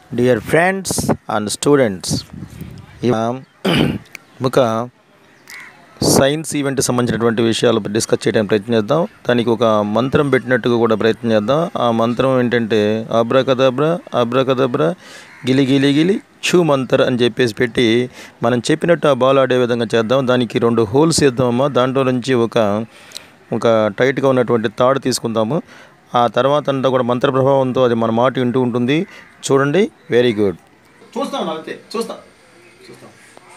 Dear friends and students ఒక science event సంబంధించినటువంటి విషయాలు డిస్కస్ చేయడానికి ప్రయత్నం చేద్దాం దానికి ఒక మంత్రం పెట్టినట్టుగా కూడా ప్రయత్నం చేద్దాం ఆ మంత్రం ఏంటంటే అబ్రాకదబ్రా అబ్రాకదబ్రా గిలి గిలి గిలి చూ మంతర్ అని చెప్పేసి పెట్టి మనం చెప్పినట్టు ఆ బాల్ ఆడే విధంగా చేద్దాం దానికి రెండు హోల్స్ వేద్దామమ్మా దాంట్లో నుంచి ఒక ఒక టైట్గా ఉన్నటువంటి తాడు తీసుకుందాము ఆ తర్వాత అంతా కూడా మంత్ర ప్రభావంతో అది మన మాట వింటూ ఉంటుంది చూడండి వెరీ గుడ్ చూస్తాం అంతే చూస్తాం చూస్తాం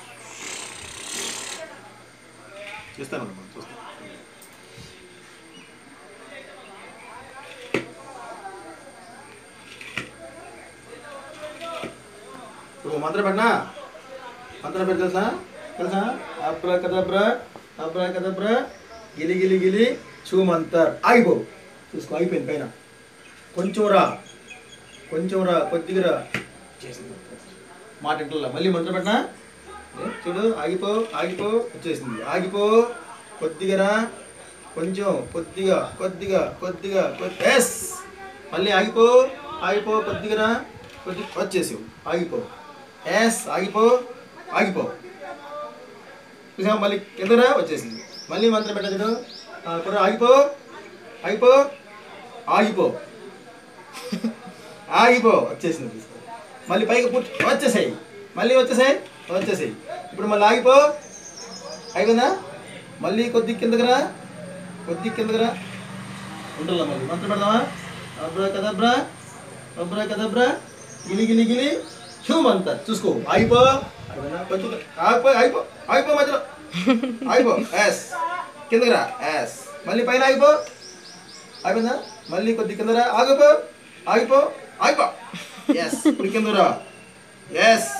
చూస్తాను చూస్తాం ఇప్పుడు మంత్రం పెట్టినా మంత్రం పెట్టి తెలుసా తెలుసా అబ్రా కదబ్రా అబ్రా కదబ్రా గిలి గిలి గిలి చూ మంతర్ ఆగిపో చూసుకో అయిపోయింది పైన కొంచెం రా కొంచెం రా కొద్దిగా రా చేసింది మాట ఇంట్లో మళ్ళీ మంత్రం పెట్టినా ఏ, చూడు ఆగిపో ఆగిపో వచ్చేసింది ఆగిపో కొద్దిగా రా కొంచెం కొద్దిగా కొద్దిగా కొద్దిగా ఎస్ మళ్ళీ ఆగిపో ఆగిపో కొద్దిగా రా కొద్ది వచ్చేసావు ఆగిపో ఎస్ ఆగిపో ఆగిపో చూసావా మళ్ళీ కిందరా వచ్చేసింది మళ్ళీ మంత్రం పెట్టా చూడు ఆ, కూడా ఆగిపో ఆగిపో ఆగిపో ఆగిపో వచ్చేసింది తీసుకో మళ్ళీ పైకి పుట్ వచ్చేసాయి మళ్ళీ వచ్చేసాయి వచ్చేసాయి ఇప్పుడు మళ్ళీ ఆగిపో అయిపోయిందా మళ్ళీ కొద్ది కిందకి రా కొద్ది కిందకి రా ఉండాల మళ్ళీ మంత్రం పెడదామా అబ్రా కదబ్రా అబ్రా కదబ్రా గిలి గిలి గిలి చూమంత చూసుకో ఆగిపో అయిపోయిందా? కొంచెం ఆగిపో ఆగిపో ఆగిపో మధ్యలో ఆగిపో ఎస్ కిందకి రా ఎస్ మళ్ళీ పైన ఆగిపో అయిపోయిందా మళ్ళీ కొద్ది కిందరా ఆగిపో ఆగిపో ఆగిపో ఎస్ ఇప్పుడు కిందరా ఎస్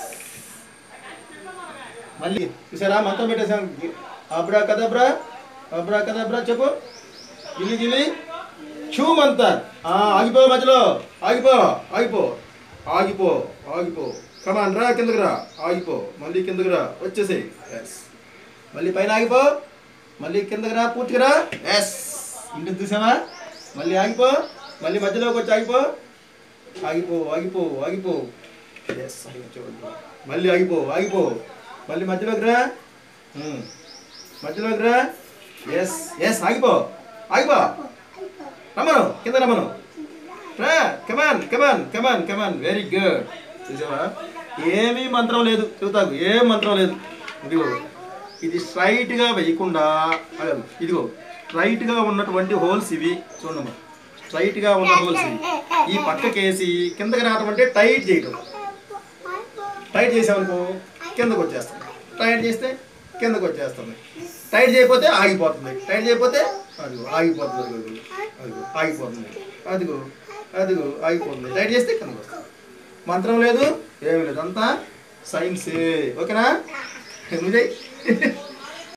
మళ్ళీ చూసారా మంత్రం పెట్టేసాం అబ్రా కదబ్రా అబ్రా కదబ్రా చెప్పు గిలి గిలి చూ మంతర్ ఆ, ఆగిపో మధ్యలో ఆగిపో ఆగిపో ఆగిపో ఆగిపో కమాన్ రా కిందకి రా ఆగిపో మళ్ళీ కిందకి రా వచ్చేసేయ్ ఎస్ మళ్ళీ పైన ఆగిపో మళ్ళీ కిందకి రా పూర్తిగా రా ఎస్ ఇంటికి చూసావా మళ్ళీ ఆగిపో మళ్ళీ మధ్యలోకి వచ్చి ఆగిపో ఆగిపో ఆగిపో ఆగిపో ఎస్ చూడండి మళ్ళీ ఆగిపో ఆగిపో మళ్ళీ మధ్యలోకి రా ఉమ్. మధ్యలోకి రా ఎస్ ఎస్ ఆగిపో ఆగిపో రమ్మను కింద రమ్మను రా కమాన్ కమాన్ కమాన్ కమాన్ వెరీ గుడ్ చూసావా ఏమీ మంత్రం లేదు చూతాకు ఏం మంత్రం లేదు ఇదిగో ఇది స్ట్రైట్గా వేయకుండా అగదు, ఇదిగో స్ట్రైట్గా ఉన్నటువంటి హోల్స్ ఇవి చూడమ్మా స్ట్రైట్గా ఉన్న హోల్స్ ఇవి ఈ పక్కకేసి కిందకి రావడం అంటే టైట్ చేయటం టైట్ చేసామనుకో కిందకు వచ్చేస్తుంది టైట్ చేస్తే కిందకు వచ్చేస్తుంది టైట్ చేయకపోతే ఆగిపోతుంది టైట్ చేయకపోతే అదిగో ఆగిపోతుంది అదిగో అదిగో ఆగిపోతుంది అదిగో అదిగో ఆగిపోతుంది టైట్ చేస్తే కిందకు వస్తుంది మంత్రం లేదు ఏమీ లేదు అంతా సైన్సే ఓకేనా నువ్వు చెయ్యి